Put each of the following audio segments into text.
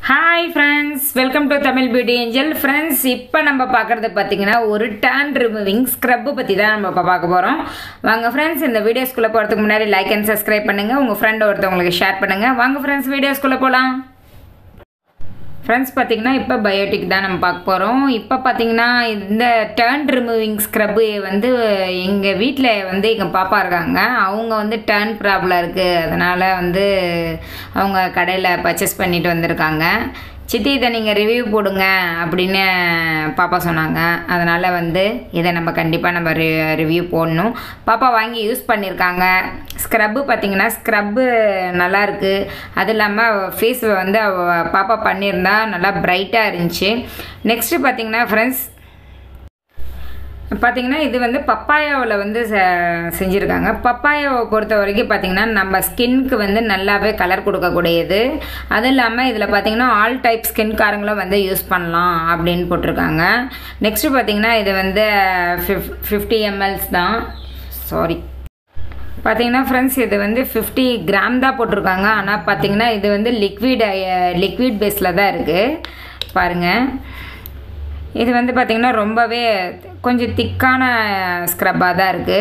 hi friends welcome to Tamil Beauty Angel friends இப்போ நம்ம பார்க்குறது பார்த்தீங்கன்னா ஒரு டேன் ரிமூவிங் ஸ்க்ரப்பு பற்றி தான் நம்ம இப்போ பார்க்க போகிறோம் வாங்க ஃப்ரெண்ட்ஸ் இந்த வீடியோஸ்குள்ளே போகிறதுக்கு முன்னாடி லைக் அண்ட் சப்ஸ்கிரைப் பண்ணுங்கள் உங்கள் ஃப்ரெண்ட் ஒருத்தவங்களுக்கு ஷேர் பண்ணுங்கள் வாங்க ஃப்ரெண்ட்ஸ் வீடியோஸ்குள்ளே போகலாம் ஃப்ரெண்ட்ஸ் பார்த்தீங்கன்னா இப்போ பயோட்டிக் தான் நம்ம பார்க்க போகிறோம் இப்போ பார்த்தீங்கன்னா இந்த டர்ன் ரிமூவிங் ஸ்க்ரப்பு வந்து எங்கள் வீட்டில் வந்து எங்கள் பாப்பா இருக்காங்க அவங்க வந்து டர்ன் ப்ராப்ளம் இருக்குது அதனால் வந்து அவங்க கடையில் பர்ச்சேஸ் பண்ணிட்டு வந்திருக்காங்க சித்தி இதை நீங்கள் ரிவ்யூ போடுங்க அப்படின்னு பாப்பா சொன்னாங்க அதனால் வந்து இதை நம்ம கண்டிப்பாக நம்ம ரி ரிவ்யூ போடணும் பாப்பா வாங்கி யூஸ் பண்ணியிருக்காங்க ஸ்க்ரப்பு பார்த்தீங்கன்னா ஸ்க்ரப்பு நல்லா இருக்குது அது இல்லாமல் ஃபேஸ் வந்து அவ பாப்பா பண்ணியிருந்தா நல்லா பிரைட்டாக இருந்துச்சு நெக்ஸ்ட்டு பார்த்தீங்கன்னா ஃப்ரெண்ட்ஸ் பார்த்தீங்கன்னா இது வந்து பப்பாயாவில் வந்து செ- செஞ்சுருக்காங்க பப்பாயாவை பொறுத்த வரைக்கும் பார்த்தீங்கன்னா நம்ம ஸ்கின்க்கு வந்து நல்லாவே கலர் கொடுக்கக்கூடியது அது இல்லாமல் இதில் பார்த்தீங்கன்னா ஆல் டைப் ஸ்கின்காரங்களும் வந்து யூஸ் பண்ணலாம் அப்படின்னு போட்டிருக்காங்க நெக்ஸ்ட்டு பார்த்தீங்கன்னா இது வந்து ஃபிஃப் ஃபிஃப்டி எம்எல்ஸ் தான் சாரி பார்த்தீங்கன்னா ஃப்ரெண்ட்ஸ் இது வந்து ஃபிஃப்டி கிராம் தான் போட்டிருக்காங்க ஆனால் பார்த்தீங்கன்னா இது வந்து லிக்விட் லிக்விட் பேஸில் தான் இருக்குது பாருங்கள் இது வந்து பார்த்திங்கன்னா ரொம்பவே கொஞ்சம் திக்கான ஸ்க்ரப்பாக தான் இருக்குது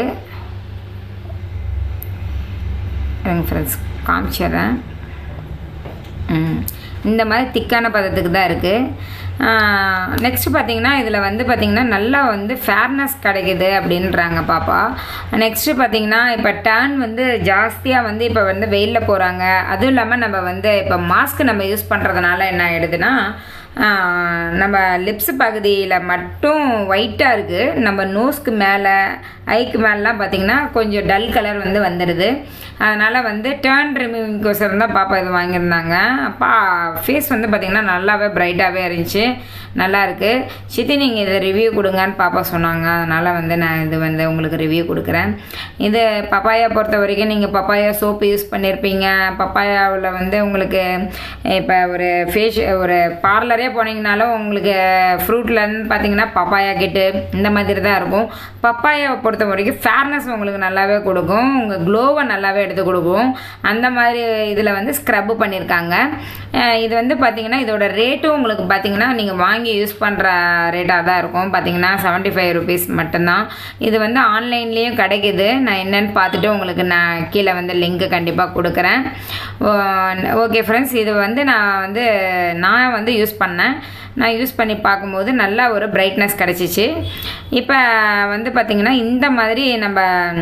இருங்க ஃப்ரெண்ட்ஸ் காமிச்சிடுறேன் ம் இந்த மாதிரி திக்கான பதத்துக்கு தான் இருக்குது நெக்ஸ்ட் பார்த்தீங்கன்னா இதில் வந்து பார்த்திங்கன்னா நல்லா வந்து ஃபேர்னஸ் கிடைக்குது அப்படின்றாங்க பாப்பா நெக்ஸ்ட்டு பார்த்தீங்கன்னா இப்போ டேன் வந்து ஜாஸ்தியாக வந்து இப்போ வந்து வெயிலில் போகிறாங்க அதுவும் இல்லாமல் நம்ம வந்து இப்போ மாஸ்க் நம்ம யூஸ் பண்ணுறதுனால என்ன ஆகிடுதுன்னா ஆஹ் நம்ம லிப்ஸ் பகுதியில் மட்டும் ஒயிட்டாக இருக்குது நம்ம நோஸ்க்கு மேலே ஐக்கு மேலெலாம் பார்த்திங்கன்னா கொஞ்சம் டல் கலர் வந்து வந்துடுது அதனால் வந்து டேர்ன் ரிமூவிங்கோசரம் தான் பாப்பா இது வாங்கியிருந்தாங்க அப்பா ஃபேஸ் வந்து பார்த்திங்கன்னா நல்லாவே பிரைட்டாகவே இருந்துச்சு நல்லா இருக்கு சித்தி நீங்கள் இதை ரிவ்யூ கொடுங்கன்னு பாப்பா சொன்னாங்க அதனால் வந்து நான் இது வந்து உங்களுக்கு ரிவ்யூ கொடுக்குறேன் இது பப்பாயா பொறுத்த வரைக்கும் நீங்கள் பப்பாயா சோப்பு யூஸ் பண்ணியிருப்பீங்க பப்பாயாவில் வந்து உங்களுக்கு இப்போ ஒரு ஃபேஷ் ஒரு பார்லரே போனீங்கனாலும் உங்களுக்கு ஃப்ரூட்லன்னு பார்த்தீங்கன்னா பப்பாயா கிட்டு இந்த மாதிரி தான் இருக்கும் பப்பாயாவை பொறுத்த வரைக்கும் ஃபேர்னஸ் உங்களுக்கு நல்லாவே கொடுக்கும் உங்கள் க்ளோவை நல்லாவே எடுத்து கொடுக்கும் அந்த மாதிரி இதில் வந்து ஸ்க்ரப் பண்ணியிருக்காங்க அஹ் இது வந்து பார்த்தீங்கன்னா இதோட ரேட்டும் உங்களுக்கு பார்த்தீங்கன்னா நீங்கள் வாங்கி யூஸ் பண்ணுற ரேட்டாக தான் இருக்கும் பார்த்தீங்கன்னா செவன்ட்டி ஃபைவ் ருபீஸ் மட்டும்தான் இது வந்து ஆன்லைன்லேயும் கிடைக்குது நான் என்னன்னு பார்த்துட்டு உங்களுக்கு நான் கீழே வந்து லிங்க்கு கண்டிப்பாக கொடுக்குறேன் ஓகே ஃப்ரெண்ட்ஸ் இது வந்து நான் வந்து நான் வந்து யூஸ் பண்ணேன் நான் யூஸ் பண்ணி பார்க்கும்போது நல்லா ஒரு பிரைட்னஸ் கிடச்சிச்சு இப்போ வந்து பார்த்திங்கன்னா இந்த மாதிரி நம்ம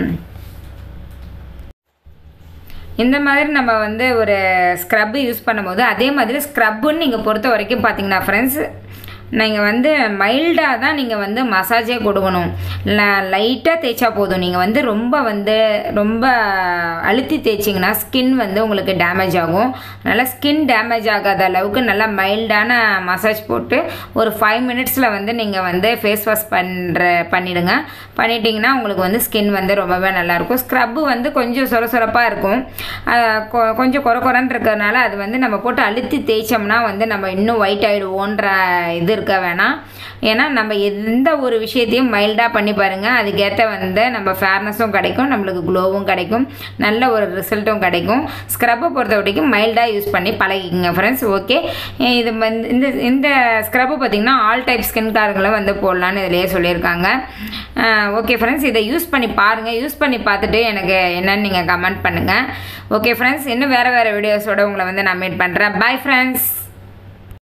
இந்த மாதிரி நம்ம வந்து ஒரு ஸ்க்ரப்பு யூஸ் பண்ணும்போது அதே மாதிரி ஸ்க்ரப்புன்னு நீங்கள் பொறுத்த வரைக்கும் பார்த்தீங்கன்னா ஃப்ரெண்ட்ஸ் நீங்கள் வந்து மைல்டாக தான் நீங்கள் வந்து மசாஜே கொடுக்கணும் லைட்டாக தேய்ச்சா போதும் நீங்கள் வந்து ரொம்ப வந்து ரொம்ப அழுத்தி தேய்ச்சிங்கன்னா ஸ்கின் வந்து உங்களுக்கு டேமேஜ் ஆகும் அதனால் ஸ்கின் டேமேஜ் ஆகாத அளவுக்கு நல்லா மைல்டான மசாஜ் போட்டு ஒரு ஃபைவ் மினிட்ஸில் வந்து நீங்கள் வந்து ஃபேஸ் வாஷ் பண்ணுற பண்ணிவிடுங்க பண்ணிட்டீங்கன்னா உங்களுக்கு வந்து ஸ்கின் வந்து ரொம்பவே நல்லாயிருக்கும் ஸ்க்ரப்பு வந்து கொஞ்சம் சொர சொரப்பாக இருக்கும் அஹ் கொ- கொஞ்சம் குறை குறைன்னு இருக்கிறதுனால அது வந்து நம்ம போட்டு அழுத்தி தேய்ச்சோம்னா வந்து நம்ம இன்னும் ஒயிட் ஆகிடுவோன்ற இது இருக்க வேணாம் ஏன்னா நம்ம எந்த ஒரு விஷயத்தையும் மைல்டாக பண்ணி பாருங்கள் அதுக்கேற்ற வந்து நம்ம ஃபேர்னஸும் கிடைக்கும் நம்மளுக்கு க்ளோவும் கிடைக்கும் நல்ல ஒரு ரிசல்ட்டும் கிடைக்கும் ஸ்க்ரப்பை பொறுத்த வரைக்கும் மைல்டாக யூஸ் பண்ணி பழகிக்கங்க ஃப்ரெண்ட்ஸ் ஓகே இது வந்து இந்த இந்த ஸ்க்ரப்பு பார்த்திங்கன்னா ஆல் டைப் ஸ்கின்காரங்களும் வந்து போடலான்னு இதிலேயே சொல்லியிருக்காங்க ஓகே ஃப்ரெண்ட்ஸ் இதை யூஸ் பண்ணி பாருங்கள் யூஸ் பண்ணி பார்த்துட்டு எனக்கு என்னன்னு நீங்கள் கமெண்ட் பண்ணுங்கள் ஓகே ஃப்ரெண்ட்ஸ் இன்னும் வேறு வேறு வீடியோஸோட உங்களை வந்து நான் மீட் பண்ணுறேன் பை ஃப்ரெண்ட்ஸ்